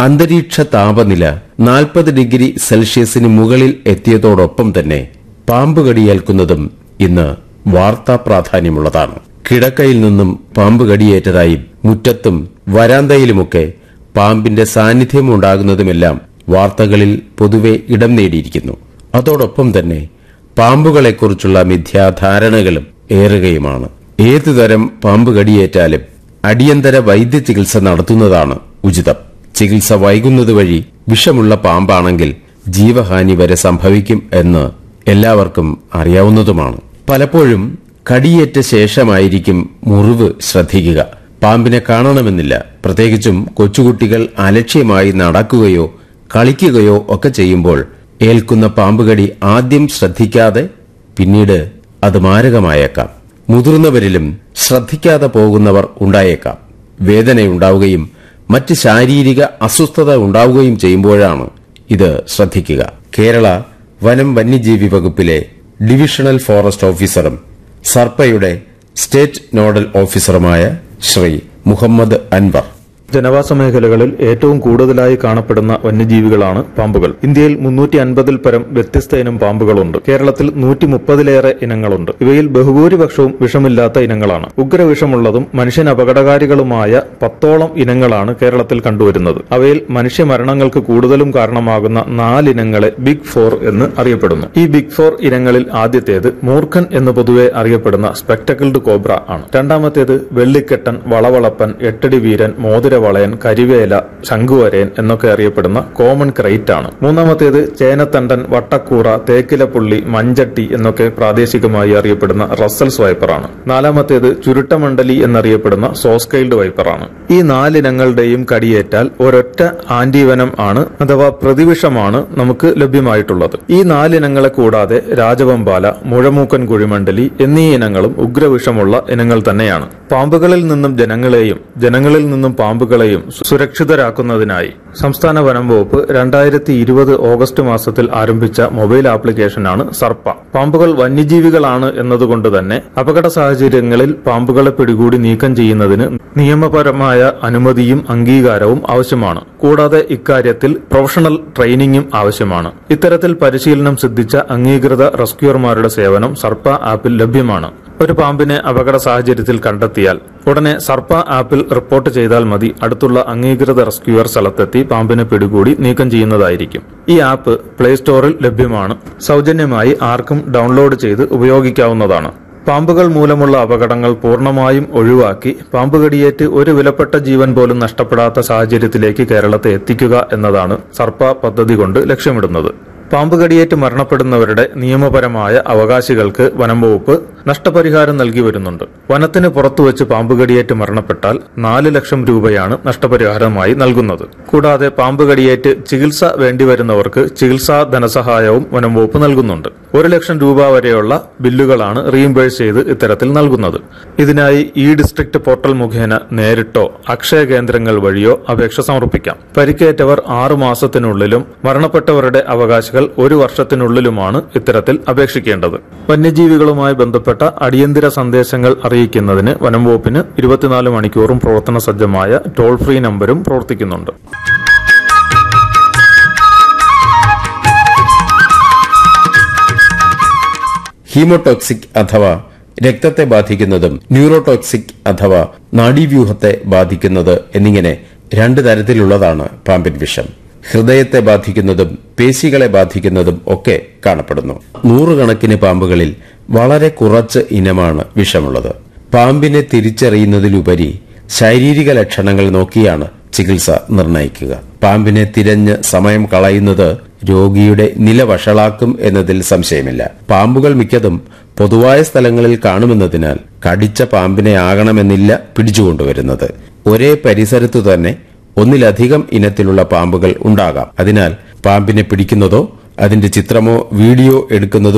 അന്തരീക്ഷ താപനില നാൽപ്പത് ഡിഗ്രി സെൽഷ്യസിന് മുകളിൽ എത്തിയതോടൊപ്പം തന്നെ പാമ്പ് കടിയേൽക്കുന്നതും ഇന്ന് വാർത്താ പ്രാധാന്യമുള്ളതാണ് കിടക്കയിൽ നിന്നും പാമ്പ് കടിയേറ്റതായും മുറ്റത്തും വരാന്തയിലുമൊക്കെ പാമ്പിന്റെ സാന്നിധ്യമുണ്ടാകുന്നതുമെല്ലാം വാർത്തകളിൽ പൊതുവെ ഇടം നേടിയിരിക്കുന്നു അതോടൊപ്പം തന്നെ പാമ്പുകളെക്കുറിച്ചുള്ള മിഥ്യാധാരണകളും ഏറുകയുമാണ് ഏതുതരം പാമ്പ് കടിയേറ്റാലും അടിയന്തര വൈദ്യ ചികിത്സ നടത്തുന്നതാണ് ഉചിതം ചികിത്സ വൈകുന്നത് വഴി വിഷമുള്ള പാമ്പാണെങ്കിൽ ജീവഹാനി വരെ സംഭവിക്കും എന്ന് എല്ലാവർക്കും അറിയാവുന്നതുമാണ് പലപ്പോഴും കടിയേറ്റ ശേഷമായിരിക്കും മുറിവ് ശ്രദ്ധിക്കുക പാമ്പിനെ കാണണമെന്നില്ല പ്രത്യേകിച്ചും കൊച്ചുകുട്ടികൾ അലക്ഷ്യമായി നടക്കുകയോ കളിക്കുകയോ ഒക്കെ ചെയ്യുമ്പോൾ ഏൽക്കുന്ന പാമ്പുകടി ആദ്യം ശ്രദ്ധിക്കാതെ പിന്നീട് അത് മാരകമായേക്കാം മുതിർന്നവരിലും ശ്രദ്ധിക്കാതെ പോകുന്നവർ ഉണ്ടായേക്കാം വേദനയുണ്ടാവുകയും മറ്റ് ശാരീരിക അസ്വസ്ഥത ഉണ്ടാവുകയും ചെയ്യുമ്പോഴാണ് ഇത് ശ്രദ്ധിക്കുക കേരള വനം വന്യജീവി വകുപ്പിലെ ഡിവിഷണൽ ഫോറസ്റ്റ് ഓഫീസറും സർപ്പയുടെ സ്റ്റേറ്റ് നോഡൽ ഓഫീസറുമായ ശ്രീ മുഹമ്മദ് അൻവർ ജനവാസ മേഖലകളിൽ ഏറ്റവും കൂടുതലായി കാണപ്പെടുന്ന വന്യജീവികളാണ് പാമ്പുകൾ ഇന്ത്യയിൽ മുന്നൂറ്റി അൻപതിൽ പരം വ്യത്യസ്ത ഇനം പാമ്പുകളുണ്ട് കേരളത്തിൽ നൂറ്റി മുപ്പതിലേറെ ഇനങ്ങളുണ്ട് ഇവയിൽ ബഹുഭൂരിപക്ഷവും വിഷമില്ലാത്ത ഇനങ്ങളാണ് ഉഗ്രവിഷമുള്ളതും മനുഷ്യന് അപകടകാരികളുമായ പത്തോളം ഇനങ്ങളാണ് കേരളത്തിൽ കണ്ടുവരുന്നത് അവയിൽ മനുഷ്യമരണങ്ങൾക്ക് കൂടുതലും കാരണമാകുന്ന നാലിനങ്ങളെ ബിഗ് ഫോർ എന്ന് അറിയപ്പെടുന്നു ഈ ബിഗ് ഫോർ ഇനങ്ങളിൽ ആദ്യത്തേത് മൂർഖൻ എന്ന് പൊതുവെ അറിയപ്പെടുന്ന സ്പെക്ടക്കിൾഡ് കോബ്ര ആണ് രണ്ടാമത്തേത് വെള്ളിക്കെട്ടൻ വളവളപ്പൻ എട്ടടി വീരൻ മോതിരവളയൻ കരിവേല ശംഖുവരയൻ എന്നൊക്കെ അറിയപ്പെടുന്ന കോമൺ ക്രൈറ്റ് ആണ് മൂന്നാമത്തേത് ചേനത്തണ്ടൻ വട്ടക്കൂറ തേക്കിലപ്പുള്ളി മഞ്ചട്ടി എന്നൊക്കെ പ്രാദേശികമായി അറിയപ്പെടുന്ന റസൽസ് വൈപ്പറാണ് നാലാമത്തേത് ചുരുട്ടമണ്ഡലി എന്നറിയപ്പെടുന്ന സോസ്കൈൽഡ് വൈപ്പറാണ് ഈ നാലിനങ്ങളുടെയും കടിയേറ്റാൽ ഒരൊറ്റ ആന്റിവനം ആണ് അഥവാ പ്രതിവിഷമാണ് നമുക്ക് ലഭ്യമായിട്ടുള്ളത് ഈ നാലിനങ്ങളെ കൂടാതെ രാജവമ്പാല മുഴമൂക്കൻ കുഴിമണ്ഡലി എന്നീ ഇനങ്ങളും ഉഗ്രവിഷമുള്ള ഇനങ്ങൾ തന്നെയാണ് പാമ്പുകളിൽ നിന്നും ജനങ്ങളെയും ജനങ്ങളിൽ നിന്നും പാമ്പുകളെയും സുരക്ഷിതരാക്കുന്നതിനായി സംസ്ഥാന വനം വകുപ്പ് രണ്ടായിരത്തി ഇരുപത് ഓഗസ്റ്റ് മാസത്തിൽ ആരംഭിച്ച മൊബൈൽ ആപ്ലിക്കേഷനാണ് സർപ്പ പാമ്പുകൾ വന്യജീവികളാണ് എന്നതുകൊണ്ട് തന്നെ അപകട സാഹചര്യങ്ങളിൽ പാമ്പുകളെ പിടികൂടി നീക്കം ചെയ്യുന്നതിന് നിയമപരമായ അനുമതിയും അംഗീകാരവും ആവശ്യമാണ് കൂടാതെ ഇക്കാര്യത്തിൽ പ്രൊഫഷണൽ ട്രെയിനിങ്ങും ആവശ്യമാണ് ഇത്തരത്തിൽ പരിശീലനം സിദ്ധിച്ച അംഗീകൃത റെസ്ക്യൂർമാരുടെ സേവനം സർപ്പ ആപ്പിൽ ലഭ്യമാണ് ഒരു പാമ്പിനെ അപകട സാഹചര്യത്തിൽ കണ്ടെത്തിയാൽ ഉടനെ സർപ്പ ആപ്പിൽ റിപ്പോർട്ട് ചെയ്താൽ മതി അടുത്തുള്ള അംഗീകൃത റെസ്ക്യൂവർ സ്ഥലത്തെത്തി പാമ്പിനെ പിടികൂടി നീക്കം ചെയ്യുന്നതായിരിക്കും ഈ ആപ്പ് പ്ലേ സ്റ്റോറിൽ ലഭ്യമാണ് സൗജന്യമായി ആർക്കും ഡൗൺലോഡ് ചെയ്ത് ഉപയോഗിക്കാവുന്നതാണ് പാമ്പുകൾ മൂലമുള്ള അപകടങ്ങൾ പൂർണ്ണമായും ഒഴിവാക്കി പാമ്പുകടിയേറ്റ് ഒരു വിലപ്പെട്ട ജീവൻ പോലും നഷ്ടപ്പെടാത്ത സാഹചര്യത്തിലേക്ക് കേരളത്തെ എത്തിക്കുക എന്നതാണ് സർപ്പ പദ്ധതി കൊണ്ട് ലക്ഷ്യമിടുന്നത് പാമ്പുകടിയേറ്റ് മരണപ്പെടുന്നവരുടെ നിയമപരമായ അവകാശികൾക്ക് വനം വകുപ്പ് നഷ്ടപരിഹാരം നൽകി വരുന്നുണ്ട് വനത്തിന് പുറത്തുവച്ച് പാമ്പുകടിയേറ്റ് മരണപ്പെട്ടാൽ നാല് ലക്ഷം രൂപയാണ് നഷ്ടപരിഹാരമായി നൽകുന്നത് കൂടാതെ പാമ്പുകടിയേറ്റ് ചികിത്സ വേണ്ടിവരുന്നവർക്ക് ചികിത്സാ ധനസഹായവും വനം വകുപ്പ് നൽകുന്നുണ്ട് ഒരു ലക്ഷം രൂപ വരെയുള്ള ബില്ലുകളാണ് റീഇംബേഴ്സ് ചെയ്ത് ഇത്തരത്തിൽ നൽകുന്നത് ഇതിനായി ഇ ഡിസ്ട്രിക്ട് പോർട്ടൽ മുഖേന നേരിട്ടോ അക്ഷയ കേന്ദ്രങ്ങൾ വഴിയോ അപേക്ഷ സമർപ്പിക്കാം പരിക്കേറ്റവർ ആറു മാസത്തിനുള്ളിലും മരണപ്പെട്ടവരുടെ അവകാശികൾ ഒരു വർഷത്തിനുള്ളിലുമാണ് ഇത്തരത്തിൽ അപേക്ഷിക്കേണ്ടത് വന്യജീവികളുമായി ബന്ധപ്പെട്ട അടിയന്തര സന്ദേശങ്ങൾ അറിയിക്കുന്നതിന് വനം വകുപ്പിന് ഇരുപത്തിനാല് മണിക്കൂറും പ്രവർത്തന സജ്ജമായ ടോൾ ഫ്രീ നമ്പരും പ്രവർത്തിക്കുന്നുണ്ട് ഹീമോടോക്സിക് അഥവാ രക്തത്തെ ബാധിക്കുന്നതും ന്യൂറോടോക്സിക് അഥവാ നാഡീവ്യൂഹത്തെ ബാധിക്കുന്നത് എന്നിങ്ങനെ രണ്ട് തരത്തിലുള്ളതാണ് പാമ്പിൻ വിഷം ഹൃദയത്തെ ബാധിക്കുന്നതും പേശികളെ ബാധിക്കുന്നതും ഒക്കെ കാണപ്പെടുന്നു നൂറുകണക്കിന് പാമ്പുകളിൽ വളരെ കുറച്ച് ഇനമാണ് വിഷമുള്ളത് പാമ്പിനെ തിരിച്ചറിയുന്നതിലുപരി ശാരീരിക ലക്ഷണങ്ങൾ നോക്കിയാണ് ചികിത്സ നിർണയിക്കുക പാമ്പിനെ തിരഞ്ഞ് സമയം കളയുന്നത് രോഗിയുടെ നില വഷളാക്കും എന്നതിൽ സംശയമില്ല പാമ്പുകൾ മിക്കതും പൊതുവായ സ്ഥലങ്ങളിൽ കാണുമെന്നതിനാൽ കടിച്ച പാമ്പിനെ ആകണമെന്നില്ല പിടിച്ചുകൊണ്ടുവരുന്നത് ഒരേ പരിസരത്തു തന്നെ ഒന്നിലധികം ഇനത്തിലുള്ള പാമ്പുകൾ ഉണ്ടാകാം അതിനാൽ പാമ്പിനെ പിടിക്കുന്നതോ അതിന്റെ ചിത്രമോ വീഡിയോ എടുക്കുന്നതോ